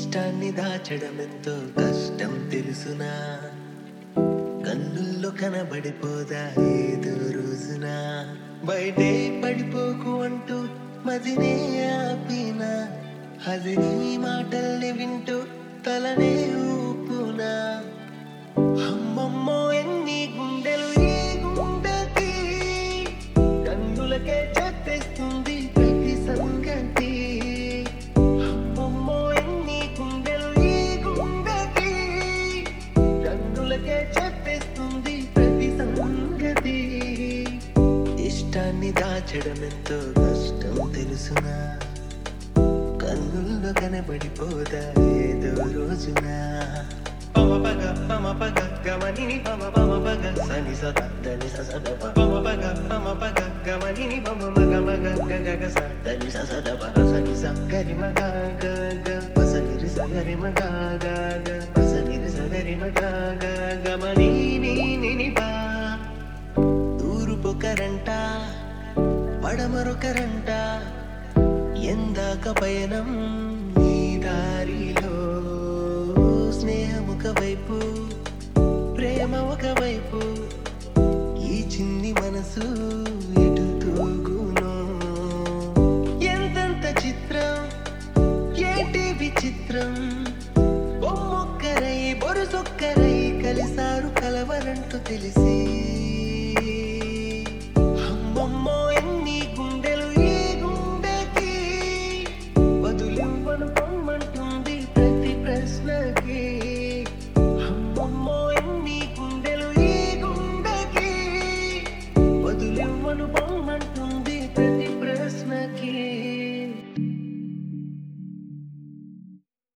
ఇష్టాన్ని దాచడం ఎంతో కష్టం తెలుసునా కన్నుల్లో కనబడిపోదా ఏదో రోజున బయటే పడిపోకు అంటూ మదినే ఆపినా అది నీ మాటల్ని వింటూ తలనే ఊపునా అమ్మమ్మో ఎన్ని గుండెలు ఈ గుండెకి కన్నులకే చెప్పేస్తుంది ప్రతి సంగతి అమ్మమ్మో ఎన్ని గుండెలు ఈ గుండెకి కన్నులకే చెప్పేస్తుంది ప్రతి సంగతి ఇష్టాన్ని దాచడం ఎంతో కష్టం తెలుసునా కన్నుల్లో కనబడిపోదా ఏదో రోజున పమ పగ పమ పగ గమనిని పమ పమ పగ సని సద దని స సద ప పమ పగ పమ పగ గమనిని పమ మగ మగ గ గ గ స దని స సద ప స ని స గరి మగ గ గ ప స ని రి స గరి మగ గ గ ప స ని రి స గరి మగ గ గమని ని ని ని ప తూర్పుకరంట పడమరొకరంట ఎందాక పయనం నీ దారిలో స్నేహం ఒకవైపు ప్రేమ ఒకవైపు ఈ చిన్ని మనసు ఎటు తూగునో ఎంతెంత చిత్రం ఏంటి విచిత్రం బొమ్మొక్కరై బొరుసొక్కరై కలిసారు కలవరంటూ తెలిసి అమ్మమ్మో ఎన్ని గుండెలు ఈ గుండెకి బదులివ్వను పొమ్మంటుంది ప్రతి ప్రశ్నకి అమ్మమ్మో ఎన్ని గుండెలు ఈ గుండెకి బదులివ్వను పొమ్మంటుంది